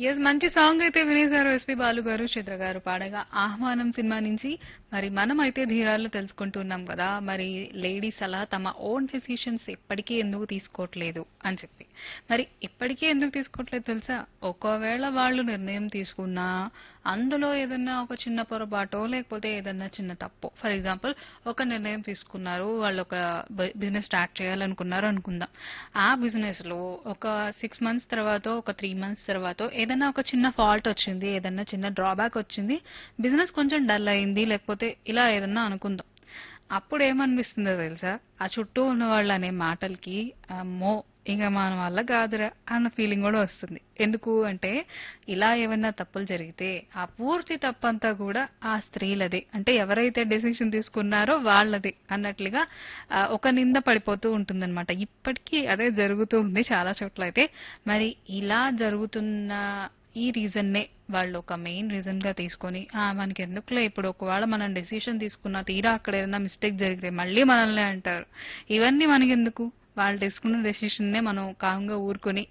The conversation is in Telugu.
ఎస్ మంచి సాంగ్ అయితే వినేశారు ఎస్పి బాలు గారు చిత్ర గారు పాడగా ఆహ్వానం సినిమా నుంచి మరి మనం అయితే ధీరాలు తెలుసుకుంటున్నాం కదా మరి లేడీస్ అలా తమ ఓన్ డెసిషన్స్ ఎప్పటికీ ఎందుకు తీసుకోవట్లేదు అని చెప్పి మరి ఎప్పటికీ ఎందుకు తీసుకోవట్లేదు తెలుసా ఒకవేళ వాళ్ళు నిర్ణయం తీసుకున్నా అందులో ఏదన్నా ఒక చిన్న పొరపాటో లేకపోతే ఏదన్నా చిన్న తప్పు ఫర్ ఎగ్జాంపుల్ ఒక నిర్ణయం తీసుకున్నారు వాళ్ళు ఒక బిజినెస్ స్టార్ట్ చేయాలనుకున్నారు అనుకుందాం ఆ బిజినెస్ లో ఒక సిక్స్ మంత్స్ తర్వాత ఒక త్రీ మంత్స్ తర్వాత ఏదైనా ఒక చిన్న ఫాల్ట్ వచ్చింది ఏదన్నా చిన్న డ్రాబ్యాక్ వచ్చింది బిజినెస్ కొంచెం డల్ అయింది లేకపోతే ఇలా ఏదన్నా అనుకుందాం అప్పుడు ఏమనిపిస్తుందో తెలుసా ఆ చుట్టూ ఉన్న వాళ్ళు అనే మాటలకి అమ్మో ఇంకా మన వల్ల కాదురా అన్న ఫీలింగ్ కూడా వస్తుంది ఎందుకు అంటే ఇలా ఏమైనా తప్పులు జరిగితే ఆ పూర్తి తప్పంతా కూడా ఆ స్త్రీలదే అంటే ఎవరైతే డెసిషన్ తీసుకున్నారో వాళ్ళది అన్నట్లుగా ఆ, ఒక నింద పడిపోతూ ఉంటుందన్నమాట ఇప్పటికీ అదే జరుగుతూ ఉంది చాలా చోట్ల అయితే మరి ఇలా జరుగుతున్న ఈ రీజన్ నే వాళ్ళు ఒక మెయిన్ రీజన్ గా తీసుకొని ఆ మనకి ఎందుకులే ఇప్పుడు ఒకవేళ మనం డెసిషన్ తీసుకున్నా తీరా అక్కడ ఏదైనా మిస్టేక్ జరిగితే మళ్ళీ మనల్ని అంటారు ఇవన్నీ మనకెందుకు వాళ్ళు తీసుకున్న డెసిషన్ నే మనం కామ్గా ఊరుకొని